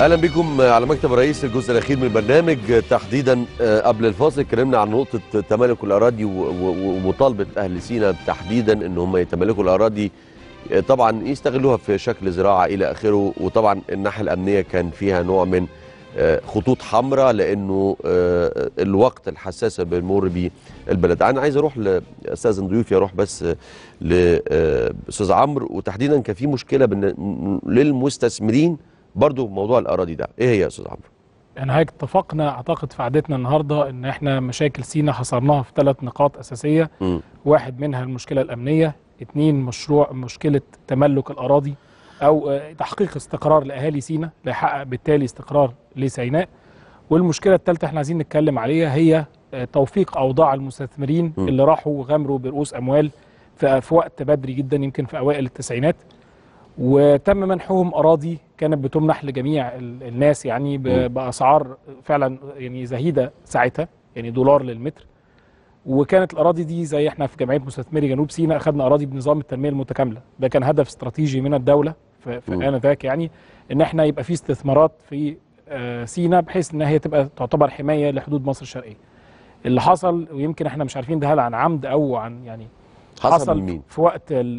اهلا بكم على مكتب الرئيس الجزء الاخير من البرنامج تحديدا قبل الفاصل اتكلمنا عن نقطه تملك الاراضي ومطالبه اهل سينا تحديدا ان هم يتملكوا الاراضي طبعا يستغلوها في شكل زراعه الى اخره وطبعا الناحيه الامنيه كان فيها نوع من خطوط حمراء لانه الوقت الحساسه بنمر بيه البلد انا عايز اروح لاستاذن ضيوفي اروح بس لاستاذ عمرو وتحديدا كان في مشكله للمستثمرين برضو موضوع الاراضي ده ايه هي يا استاذ عمرو يعني هيك اتفقنا اعتقد في قعدتنا النهارده ان احنا مشاكل سينا حصرناها في ثلاث نقاط اساسيه م. واحد منها المشكله الامنيه اثنين مشروع مشكله تملك الاراضي او تحقيق استقرار لاهالي سينا ليحقق بالتالي استقرار لسيناء والمشكله الثالثه احنا عايزين نتكلم عليها هي توفيق اوضاع المستثمرين م. اللي راحوا وغامروا برؤوس اموال في, في وقت بدري جدا يمكن في اوائل التسعينات وتم منحهم اراضي كانت بتمنح لجميع الناس يعني باسعار فعلا يعني زهيده ساعتها يعني دولار للمتر وكانت الاراضي دي زي احنا في جمعيه مستثمري جنوب سيناء اخذنا اراضي بنظام التنميه المتكامله ده كان هدف استراتيجي من الدوله في, في انذاك يعني ان احنا يبقى في استثمارات في سيناء بحيث ان هي تبقى تعتبر حمايه لحدود مصر الشرقيه اللي حصل ويمكن احنا مش عارفين ده هل عن عمد او عن يعني حصل, حصل مين؟ في وقت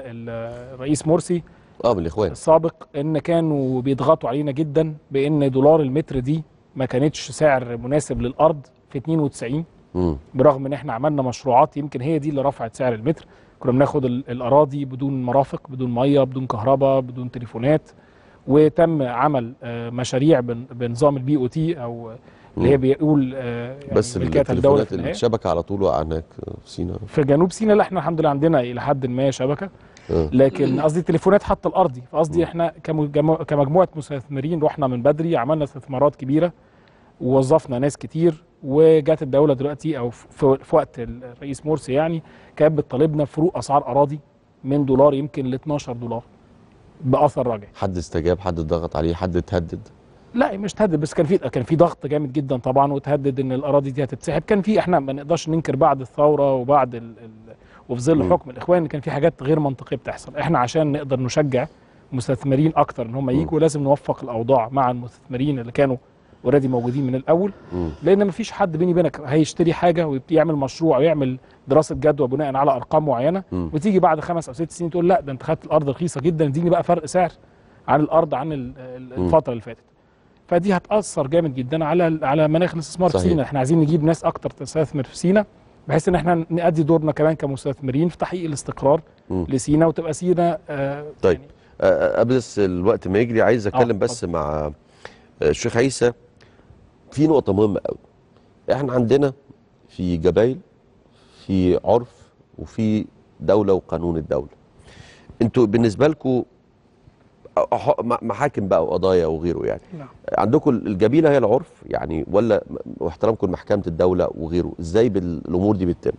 الرئيس مرسي اه من الاخوان السابق ان كانوا بيضغطوا علينا جدا بان دولار المتر دي ما كانتش سعر مناسب للارض في 92 مم. برغم ان احنا عملنا مشروعات يمكن هي دي اللي رفعت سعر المتر كنا بناخد الاراضي بدون مرافق بدون ميه بدون كهرباء بدون تليفونات وتم عمل مشاريع بنظام البي او تي او اللي هي بيقول يعني بس التليفونات الشبكه على طول وقع هناك في سينا في جنوب سيناء لا احنا الحمد لله عندنا الى حد ما شبكه لكن قصدي التليفونات حتى الارضي فقصدي احنا كمجموعه مستثمرين رحنا من بدري عملنا استثمارات كبيره ووظفنا ناس كتير وجات الدوله دلوقتي او في وقت الرئيس مرسي يعني كانت بتطالبنا فروق اسعار اراضي من دولار يمكن ل 12 دولار باثر راجع حد استجاب حد ضغط عليه حد اتهدد لا مش تهدد بس كان في كان في ضغط جامد جدا طبعا وتهدد ان الاراضي دي هتتسحب كان في احنا ما نقدرش ننكر بعد الثوره وبعد ال ال وفي ظل حكم الاخوان كان في حاجات غير منطقيه بتحصل احنا عشان نقدر نشجع مستثمرين اكتر ان هم يجوا لازم نوفق الاوضاع مع المستثمرين اللي كانوا اوريدي موجودين من الاول م. لان مفيش حد بيني وبينك هيشتري حاجه ويعمل مشروع ويعمل دراسه جدوى بناء على ارقام معينه م. وتيجي بعد خمس او ست سنين تقول لا ده انت خدت الارض رخيصه جدا اديني بقى فرق سعر عن الارض عن الفتره اللي فاتت فدي هتاثر جامد جدا على على مناخ الاستثمار في سينا احنا عايزين نجيب ناس اكتر تستثمر في سينا بحيث ان احنا نأدي دورنا كمان كمستثمرين في تحقيق الاستقرار م. لسينا وتبقى سينا آه طيب يعني قبل بس الوقت ما يجري عايز اتكلم بس مع الشيخ عيسى في نقطه مهمه قوي احنا عندنا في جبايل في عرف وفي دوله وقانون الدوله انتوا بالنسبه لكم محاكم بقى وقضايا وغيره يعني نعم. عندكم الجبيله هي العرف يعني ولا واحترامكم لمحكمه الدوله وغيره ازاي الامور دي بتتم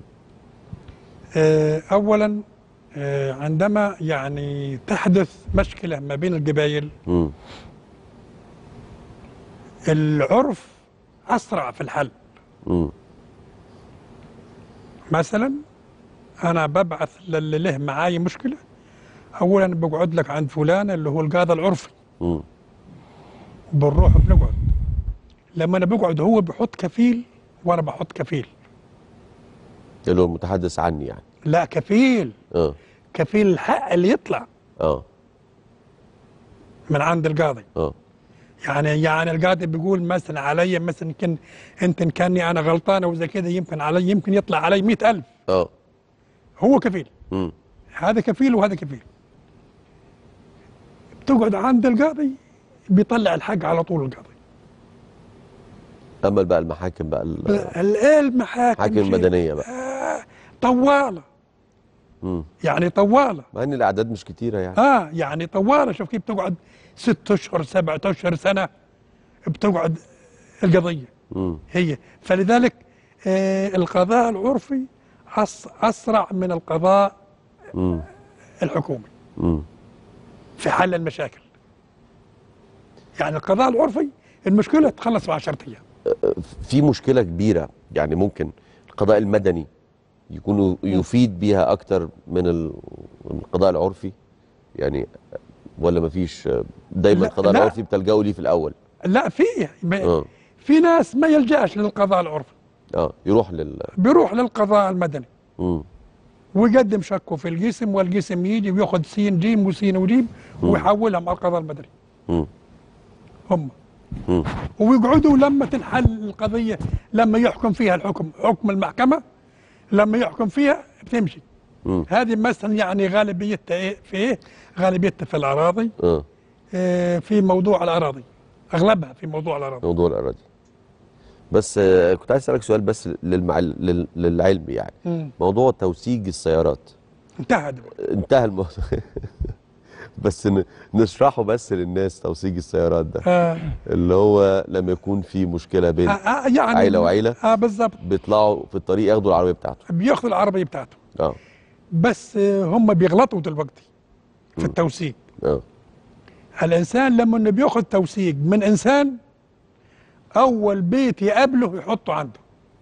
اولا عندما يعني تحدث مشكله ما بين القبائل م. العرف اسرع في الحل م. مثلا انا ببعث للي له معاي مشكله اولا بقعد لك عند فلان اللي هو القاضي العرفي م. بنروح بنقعد لما انا بقعد هو بحط كفيل وانا بحط كفيل اللي هو المتحدث عني يعني لا كفيل اه كفيل الحق اللي يطلع اه من عند القاضي اه يعني يعني القاضي بيقول مثلا علي مثلا يمكن انت كاني انا غلطان او زي كده يمكن علي يمكن يطلع علي مئة ألف اه هو كفيل م. هذا كفيل وهذا كفيل بتقعد عند القاضي بيطلع الحق على طول القاضي اما بقى المحاكم بقى الايه المحاكم المحاكم المدنيه بقى آه طواله م. يعني طواله مع ان الاعداد مش كتيره يعني اه يعني طواله شوف كيف بتقعد ست اشهر سبعة اشهر سنه بتقعد القضيه م. هي فلذلك آه القضاء العرفي أس اسرع من القضاء م. الحكومي م. في حل المشاكل يعني القضاء العرفي المشكله تخلص في 10 ايام في مشكله كبيره يعني ممكن القضاء المدني يكونوا يفيد بيها اكتر من ال- من القضاء العرفي يعني ولا مفيش دايما لا، القضاء لا. العرفي بتلجأوا ليه في الاول لا في اه في ناس ما يلجاش للقضاء العرفي اه يروح لل بيروح للقضاء المدني مم. ويقدم شكه في القسم والقسم يجي وياخذ سين جيم وسين وجيم ويحولهم على القضاء المدني مم. هم مم. ويقعدوا لما تنحل القضيه لما يحكم فيها الحكم حكم المحكمه لما يحكم فيها بتمشي مم. هذه مثلا يعني غالبيتها ايه في ايه؟ غالبيتها في الاراضي اه إيه في موضوع الاراضي اغلبها في موضوع الاراضي موضوع الاراضي بس آه كنت عايز اسالك سؤال بس للمع... لل... للعلم يعني مم. موضوع توثيق السيارات انتهى دلوقتي. انتهى الموضوع بس ن... نشرحه بس للناس توثيق السيارات ده آه اللي هو لما يكون في مشكله بين آه آه يعني عيلة وعيلة. اه بالظبط بيطلعوا في الطريق ياخدوا العربيه بتاعته بياخذوا العربيه بتاعته اه بس آه هم بيغلطوا دلوقتي في التوثيق اه الانسان لما انه بياخذ توثيق من انسان اول بيت يقابله يحطه عنده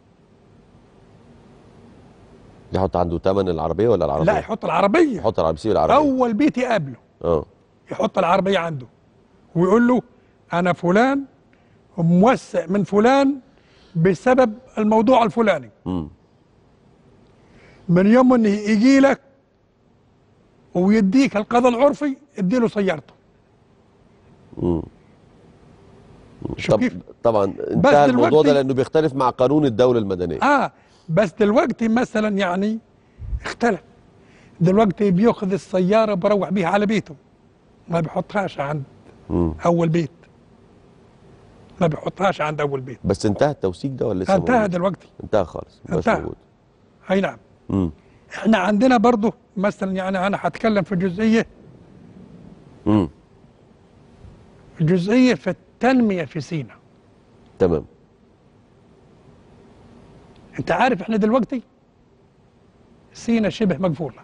يحط عنده ثمن العربيه ولا العربيه؟ لا يحط العربيه يحط العربيه يسيب العربيه اول بيت يقابله اه يحط العربيه عنده ويقول له انا فلان موسع من فلان بسبب الموضوع الفلاني امم من يوم انه يجي لك ويديك القضاء العرفي اديله سيارته امم شوف طب كيف طبعا انتهى الموضوع دلوقتي- ده لانه بيختلف مع قانون الدوله المدنيه اه بس دلوقتي مثلا يعني اختلف دلوقتي بياخذ السياره بروح بيها على بيته ما بيحطهاش عند امم اول بيت ما بيحطهاش عند اول بيت بس انتهى التوثيق ده ولا لسه انتهى موجود؟ دلوقتي انتهى خالص مش انتهى. موجود اي نعم امم احنا عندنا برضه مثلا يعني انا هتكلم في جزئيه امم جزئيه في التنميه في سينا تمام انت عارف احنا دلوقتي سينا شبه مقفوله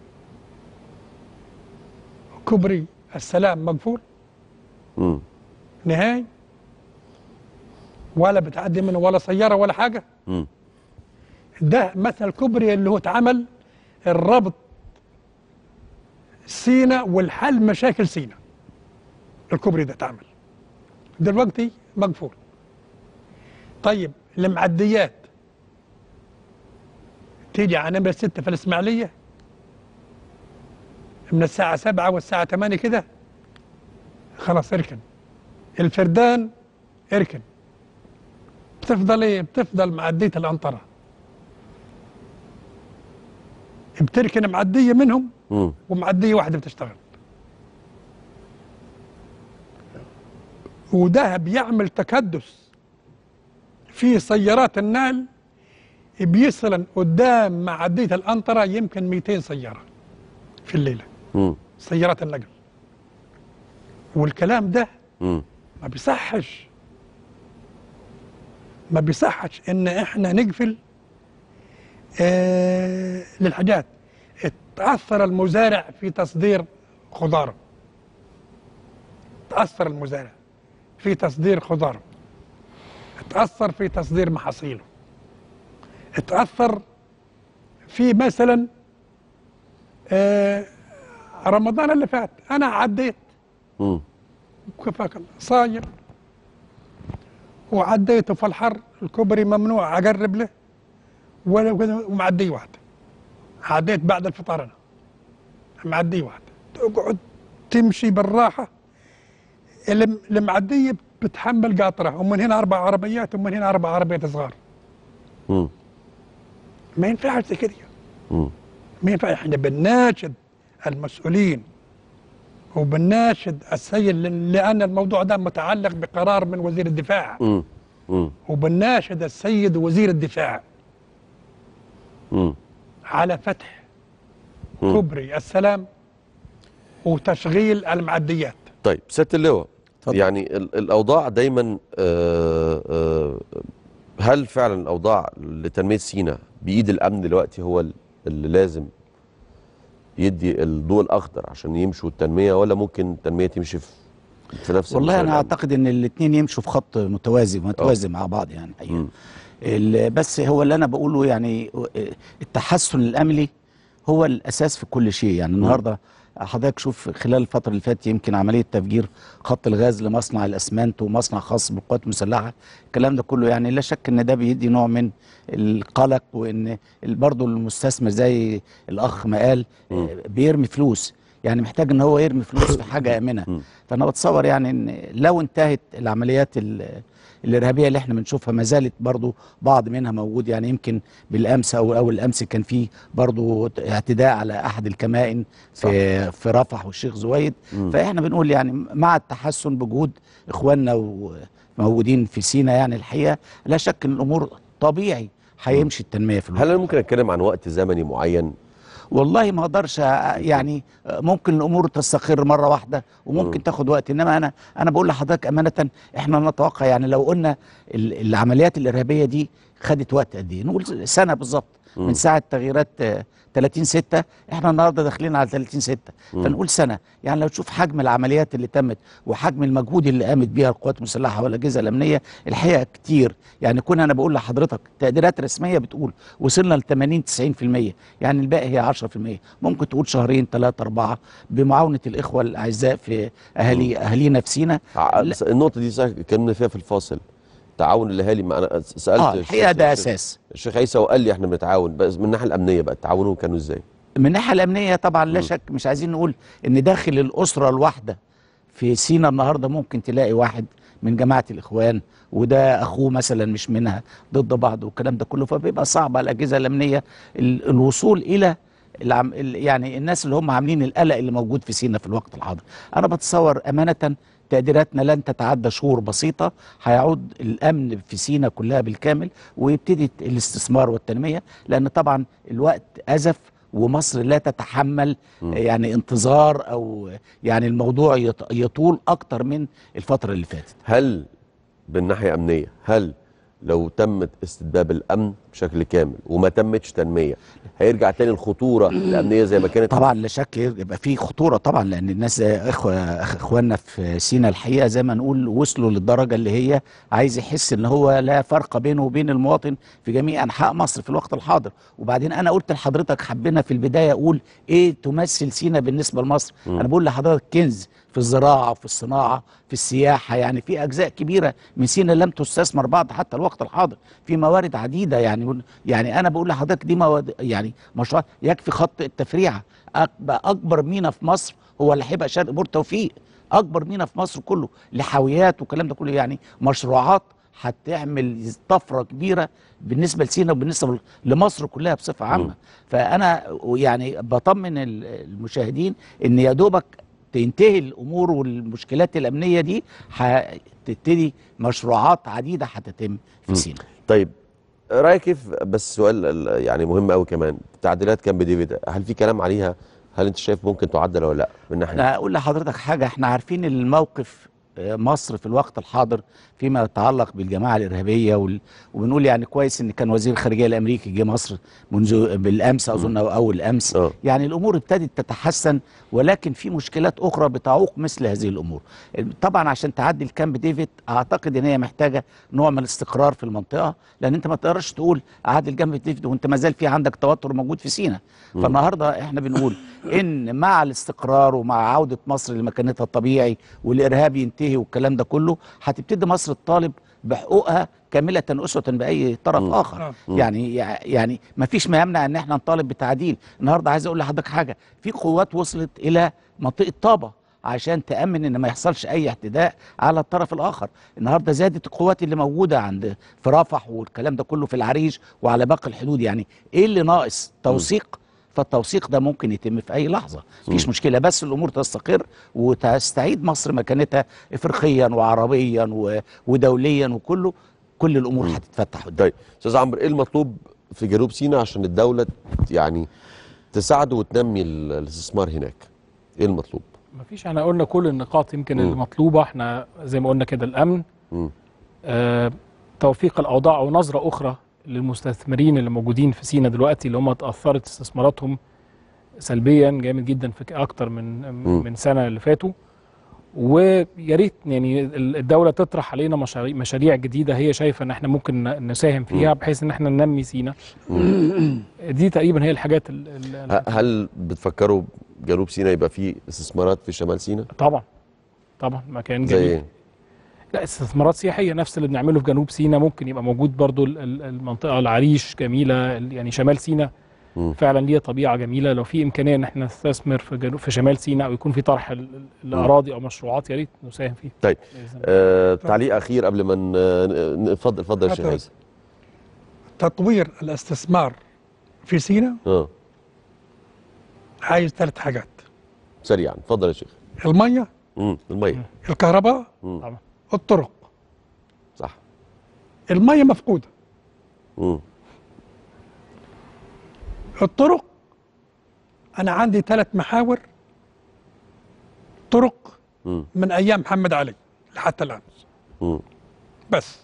كوبري السلام مقفول امم نهائي ولا بتعدي منه ولا سياره ولا حاجه امم ده مثل الكوبري اللي هو اتعمل الربط سينا والحل مشاكل سينا الكوبري ده اتعمل دلوقتي مقفول طيب المعديات تيجي على نمرة ستة في الإسماعيلية من الساعة سبعة والساعة ثمانية كده خلاص اركن الفردان اركن بتفضل ايه بتفضل معدية الأنطرة بتركن معدية منهم امم ومعدية واحدة بتشتغل وده بيعمل تكدس في سيارات النقل بيصل قدام معدية الأنطرة يمكن 200 سيارة في الليلة امم سيارات النقل والكلام ده امم ما بيصحش ما بيصحش ان احنا نقفل آه للحاجات تاثر المزارع في تصدير خضاره تاثر المزارع في تصدير خضاره تاثر في تصدير محاصيله تاثر في مثلا آه رمضان اللي فات انا عديت امم كفاك الله صايم وعديته في الحر الكوبري ممنوع اقرب له ولا ولا- ومعديه واحده عديت بعد الفطار انا معديه واحده تقعد تمشي بالراحه الم- المعديه بتحمل قاطره ومن هنا اربع عربيات ومن هنا اربع عربيات صغار امم ما ينفعش زي كده امم ما ينفع احنا بنناشد المسؤولين وبنناشد السيد لان الموضوع ده متعلق بقرار من وزير الدفاع امم امم وبنناشد السيد وزير الدفاع امم على فتح مم. كوبري السلام وتشغيل المعديات طيب سياده اللواء اتفضل. يعني ال- الاوضاع دايما آه، آه، هل فعلا الاوضاع لتنميه سيناء بايد الامن دلوقتي هو ال- اللي لازم يدي الضوء الاخضر عشان يمشوا التنميه ولا ممكن التنميه تمشي في في نفس والله المسار انا الأمن؟ اعتقد ان الاثنين يمشوا في خط متوازي متوازي مع بعض يعني الحقيقه مم. ال- بس هو اللي انا بقوله يعني التحسن الامني هو الاساس في كل شيء يعني النهارده حضرتك شوف خلال الفتره اللي فاتت يمكن عمليه تفجير خط الغاز لمصنع الاسمنت ومصنع خاص بالقوات المسلحه الكلام ده كله يعني لا شك ان ده بيدي نوع من القلق وان برضه المستثمر زي الاخ ما قال مم. بيرمي فلوس يعني محتاج ان هو يرمي فلوس في حاجه امنه مم. فانا بتصور يعني ان لو انتهت العمليات ال- الارهابيه اللي احنا بنشوفها ما زالت برضو بعض منها موجود يعني يمكن بالامس او اول الامس كان في برضو اعتداء على احد الكمائن في في رفح والشيخ زويد مم. فاحنا بنقول يعني مع التحسن بجهود اخواننا وموجودين في سينا يعني الحقيقه لا شك ان الامور طبيعي هيمشي التنميه في الوقت هل انا ممكن اتكلم عن وقت زمني معين والله ما اقدرش أ- يعني ممكن الامور تستقر مره واحده وممكن مم. تاخد وقت انما انا انا بقول لحضرتك امانه احنا نتوقع يعني لو قلنا ال- العمليات الارهابيه دي خدت وقت قد ايه نقول سنه بالظبط مم. من ساعه تغييرات آه، 30 6 احنا النهارده داخلين على 30 6 مم. فنقول سنه يعني لو تشوف حجم العمليات اللي تمت وحجم المجهود اللي قامت بيها القوات المسلحه والاجهزه الامنيه الحقيقه كتير يعني كنا انا بقول لحضرتك تقديرات رسميه بتقول وصلنا ل 80 90% يعني الباقي هي 10% ممكن تقول شهرين ثلاثه اربعه بمعاونه الاخوه الاعزاء في اهالي اهالينا في سينا ع- لا. النقطه دي صح اتكلمنا فيها في الفاصل تعاون الاهالي مع انا سالت اه الحقيقه ده الشيخ- اساس الشيخ عيسى وقال لي احنا بنتعاون بس من الناحيه الامنيه بقى تعاونهم كانوا ازاي؟ من الناحيه الامنيه طبعا لا مم. شك مش عايزين نقول ان داخل الاسره الواحده في سينا النهارده ممكن تلاقي واحد من جماعه الاخوان وده اخوه مثلا مش منها ضد بعض والكلام ده كله فبيبقى صعب على الاجهزه الامنيه ال- الوصول الى العم ال- يعني الناس اللي هم عاملين القلق اللي موجود في سينا في الوقت الحاضر انا بتصور امانه تقديراتنا لن تتعدى شهور بسيطه هيعود الامن في سينا كلها بالكامل ويبتدي الاستثمار والتنميه لان طبعا الوقت ازف ومصر لا تتحمل مم. يعني انتظار او يعني الموضوع يط- يطول اكتر من الفتره اللي فاتت هل بالناحيه امنيه هل لو تمت استتباب الامن بشكل كامل وما تمتش تنميه هيرجع تاني الخطوره الامنيه زي ما كانت طبعا لا شك يبقى في خطوره طبعا لان الناس اخوة اخواننا في سينا الحقيقه زي ما نقول وصلوا للدرجه اللي هي عايز يحس ان هو لا فرق بينه وبين المواطن في جميع انحاء مصر في الوقت الحاضر وبعدين انا قلت لحضرتك حبينا في البدايه اقول ايه تمثل سينا بالنسبه لمصر مم. انا بقول لحضرتك كنز في الزراعه وفي الصناعه في السياحه يعني في اجزاء كبيره من سينا لم تستثمر بعد حتى الوقت الحاضر في موارد عديده يعني يعني انا بقول لحضرتك دي مواد يعني مشروع يكفي خط التفريعه أكبر, اكبر مينا في مصر هو اللي هيبقى شرق بور توفيق اكبر مينا في مصر كله لحاويات والكلام ده كله يعني مشروعات هتعمل طفره كبيره بالنسبه لسينا وبالنسبه لمصر كلها بصفه مم. عامه فانا يعني بطمن ال- المشاهدين ان يا دوبك تنتهي الامور والمشكلات الامنيه دي هتبتدي مشروعات عديده هتتم مم. في سينا طيب رايك كيف بس سؤال ال- يعني مهم قوي كمان تعديلات كامب ديفيد هل في كلام عليها هل انت شايف ممكن تعدل ولا لا من ناحيه انا اقول لحضرتك حاجه احنا عارفين الموقف آه، مصر في الوقت الحاضر فيما يتعلق بالجماعه الارهابيه وال... وبنقول يعني كويس ان كان وزير الخارجيه الامريكي جه مصر منذ بالامس اظن او اول امس اه يعني الامور ابتدت تتحسن ولكن في مشكلات اخرى بتعوق مثل هذه الامور طبعا عشان تعدي الكامب ديفيد اعتقد ان هي محتاجه نوع من الاستقرار في المنطقه لان انت ما تقدرش تقول اعدي الكامب ديفيد وانت ما زال في عندك توتر موجود في سينا مم. فالنهارده احنا بنقول ان مع الاستقرار ومع عوده مصر لمكانتها الطبيعي والارهاب ينتهي والكلام ده كله هتبتدي مصر تطالب بحقوقها كامله اسوه باي طرف مم. اخر آه. مم. يعني يعني ما فيش ما يمنع ان احنا نطالب بتعديل النهارده عايز اقول لحضرتك حاجه في قوات وصلت الى منطقه طابه عشان تامن ان ما يحصلش اي اعتداء على الطرف الاخر النهارده زادت القوات اللي موجوده عند في رفح والكلام ده كله في العريش وعلى باقي الحدود يعني ايه اللي ناقص توثيق فالتوثيق ده ممكن يتم في اي لحظه مفيش مم. مشكله بس الامور تستقر وتستعيد مصر مكانتها افريقيا وعربيا و- ودوليا وكله كل الامور مم. هتتفتح قدام طيب استاذ عمرو ايه المطلوب في جنوب سيناء عشان الدوله يعني تساعده وتنمي ال- الاستثمار هناك ايه المطلوب مفيش احنا قلنا كل النقاط يمكن مم. المطلوبه احنا زي ما قلنا كده الامن مم. آه، توفيق الاوضاع او نظره اخرى للمستثمرين اللي موجودين في سينا دلوقتي اللي هم اتاثرت استثماراتهم سلبيا جامد جدا في ك- اكتر من مم. من سنه اللي فاتوا ويا ريت يعني ال- الدوله تطرح علينا مشاريع مشاريع جديده هي شايفه ان احنا ممكن ن- نساهم فيها بحيث ان احنا ننمي سينا مم. دي تقريبا هي الحاجات ال- ال- ه- هل بتفكروا جنوب سيناء يبقى فيه استثمارات في شمال سيناء طبعا طبعا مكان زي جميل ايه؟ لا استثمارات سياحيه نفس اللي بنعمله في جنوب سيناء ممكن يبقى موجود برضو ال- ال- المنطقه العريش جميله ال- يعني شمال سيناء مم. فعلا ليها طبيعه جميله لو في امكانيه ان احنا نستثمر في جنوب في شمال سيناء او يكون في طرح ال- ال- الاراضي او مشروعات يا ريت نساهم فيه طيب. بإذن الله. آه تعليق اخير قبل ما ن- نفضل اتفضل يا شيخ هذا- عيسى تطوير الاستثمار في سيناء اه عايز ثلاث حاجات سريعا اتفضل يا شيخ الميه امم الميه الكهرباء مم. طبعا الطرق صح الميه مفقوده امم الطرق انا عندي ثلاث محاور طرق امم من ايام محمد علي لحتى الان امم بس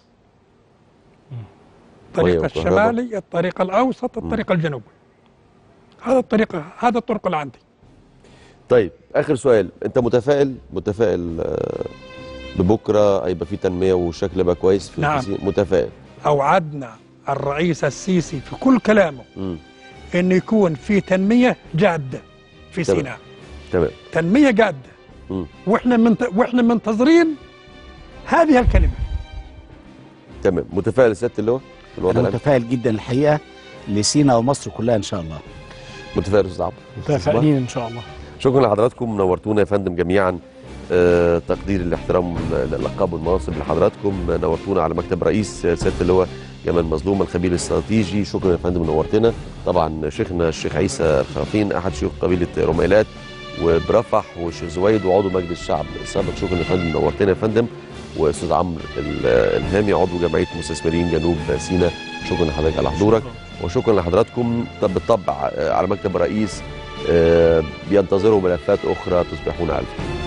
الطريق وكهرباء. الشمالي الطريق الاوسط الطريق الجنوبي هذا الطريق هذا الطرق اللي عندي طيب اخر سؤال انت متفائل متفائل آه، ببكره هيبقى في تنميه والشكل يبقى كويس في نعم. في- متفائل اوعدنا الرئيس السيسي في كل كلامه امم ان يكون في تنميه جاده في تمام. سيناء تمام تنميه جاده مم. واحنا منت... واحنا منتظرين هذه الكلمه تمام متفائل يا سياده اللواء في الوضع انا الأمني؟ متفائل جدا الحقيقه لسينا ومصر كلها ان شاء الله متفائل يا استاذ عمرو متفائلين ان شاء الله شكرا لحضراتكم نورتونا يا فندم جميعا آه، تقدير الاحترام للالقاب والمناصب لحضراتكم نورتونا على مكتب رئيس آه، سياده اللواء جمال مظلوم الخبير الاستراتيجي شكرا يا فندم نورتنا طبعا شيخنا الشيخ عيسى الخرافين احد شيوخ قبيله رميلات وبرفح والشيخ زويد وعضو مجلس الشعب السابق شكرا يا فندم نورتنا يا فندم واستاذ عمرو ال- الهامي عضو جمعيه مستثمرين جنوب سيناء شكرا لحضرتك على حضورك وشكرا لحضراتكم طب بالطبع آه، على مكتب الرئيس آه، بينتظروا ملفات اخرى تصبحون على خير